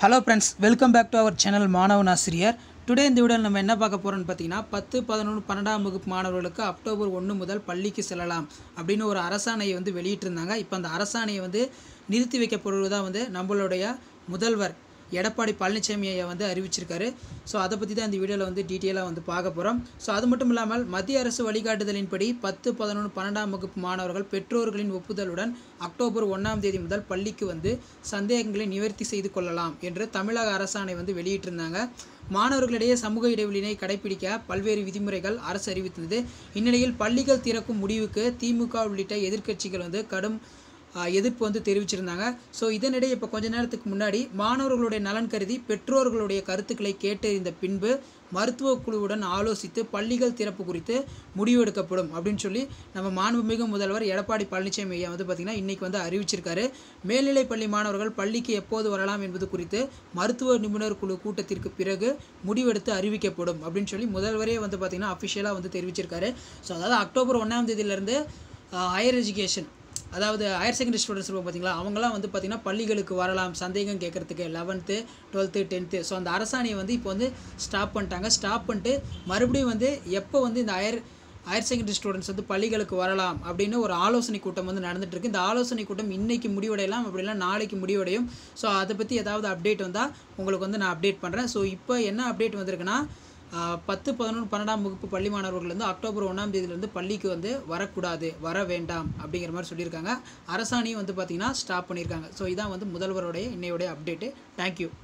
hello friends welcome back to our channel மாணவன் ஆசிரியர் today இந்த வீடியோவில் நம்ம என்ன பார்க்க போகிறோம்னு பார்த்தீங்கன்னா பத்து பதினொன்று பன்னெண்டாம் வகுப்பு மாணவர்களுக்கு அக்டோபர் ஒன்று முதல் பள்ளிக்கு செல்லலாம் அப்படின்னு ஒரு அரசாணையை வந்து வெளியிட்டிருந்தாங்க இப்போ அந்த அரசாணையை வந்து நிறுத்தி வைக்கப்படுவதாக வந்து நம்மளுடைய முதல்வர் எடப்பாடி பழனிசாமி ஐயா வந்து அறிவிச்சிருக்காரு ஸோ அதை பற்றி தான் இந்த வீடியோவில் வந்து டீட்டெயிலாக வந்து பார்க்க போகிறோம் ஸோ அது மட்டும் இல்லாமல் மத்திய அரசு வழிகாட்டுதலின்படி பத்து பதினொன்று பன்னெண்டாம் வகுப்பு மாணவர்கள் பெற்றோர்களின் ஒப்புதலுடன் அக்டோபர் ஒன்றாம் தேதி முதல் பள்ளிக்கு வந்து சந்தேகங்களை நிவர்த்தி செய்து கொள்ளலாம் என்று தமிழக அரசாணை வந்து வெளியிட்டிருந்தாங்க மாணவர்களிடையே சமூக இடைவெளியினை கடைபிடிக்க பல்வேறு விதிமுறைகள் அரசு அறிவித்தது இந்நிலையில் பள்ளிகள் திறக்கும் முடிவுக்கு திமுக உள்ளிட்ட எதிர்க்கட்சிகள் வந்து கடும் ஆஹ் எதிர்ப்பு வந்து தெரிவிச்சிருந்தாங்க ஸோ இதனிடையே இப்போ கொஞ்ச நேரத்துக்கு முன்னாடி மாணவர்களுடைய நலன் கருதி பெற்றோர்களுடைய கருத்துக்களை கேட்டறிந்த பின்பு மருத்துவ குழுவுடன் ஆலோசித்து பள்ளிகள் திறப்பு குறித்து முடிவெடுக்கப்படும் அப்படின்னு சொல்லி நம்ம மாண்புமிகு முதல்வர் எடப்பாடி பழனிசாமி ஐயா வந்து பார்த்திங்கன்னா இன்றைக்கி வந்து அறிவிச்சிருக்காரு மேல்நிலைப் பள்ளி மாணவர்கள் பள்ளிக்கு எப்போது வரலாம் என்பது குறித்து மருத்துவ நிபுணர் குழு கூட்டத்திற்கு பிறகு முடிவெடுத்து அறிவிக்கப்படும் அப்படின்னு சொல்லி முதல்வரே வந்து பார்த்திங்கன்னா அஃபிஷியலாக வந்து தெரிவிச்சிருக்காரு ஸோ அதாவது அக்டோபர் ஒன்றாம் தேதியிலேருந்து ஹையர் எஜுகேஷன் அதாவது ஹையர் செகண்டரி ஸ்டூடெண்ட்ஸ் இருப்பாங்க பார்த்தீங்களா அவங்களாம் வந்து பார்த்திங்கன்னா பள்ளிகளுக்கு வரலாம் சந்தேகம் கேட்குறதுக்கு லெவன்த்து டுவெல்த்து டென்த்து ஸோ அந்த அரசாணையை வந்து இப்போ வந்து ஸ்டாப் பண்ணிட்டாங்க ஸ்டாப் பண்ணிட்டு மறுபடியும் வந்து எப்போ வந்து இந்த ஹையர் ஹையர் செகண்டரி ஸ்டூடெண்ட்ஸ் வந்து பள்ளிகளுக்கு வரலாம் அப்படின்னு ஒரு ஆலோசனை கூட்டம் வந்து நடந்துட்டு இருக்கு இந்த ஆலோசனை கூட்டம் இன்னைக்கு முடிவடையலாம் அப்படிலாம் நாளைக்கு முடிவடையும் ஸோ அதை பற்றி ஏதாவது அப்டேட் வந்தால் உங்களுக்கு வந்து நான் அப்டேட் பண்ணுறேன் ஸோ இப்போ என்ன அப்டேட் வந்திருக்குன்னா ஆஹ் பத்து பதினொன்று பன்னெண்டாம் வகுப்பு பள்ளி மாணவர்கள் வந்து அக்டோபர் ஒன்றாம் தேதியிலேருந்து பள்ளிக்கு வந்து வரக்கூடாது வர வேண்டாம் அப்படிங்கிற மாதிரி சொல்லியிருக்காங்க அரசாணையும் வந்து பார்த்திங்கன்னா ஸ்டாப் பண்ணியிருக்காங்க ஸோ இதான் வந்து முதல்வருடைய இன்னையோடைய அப்டேட்டு தேங்க்யூ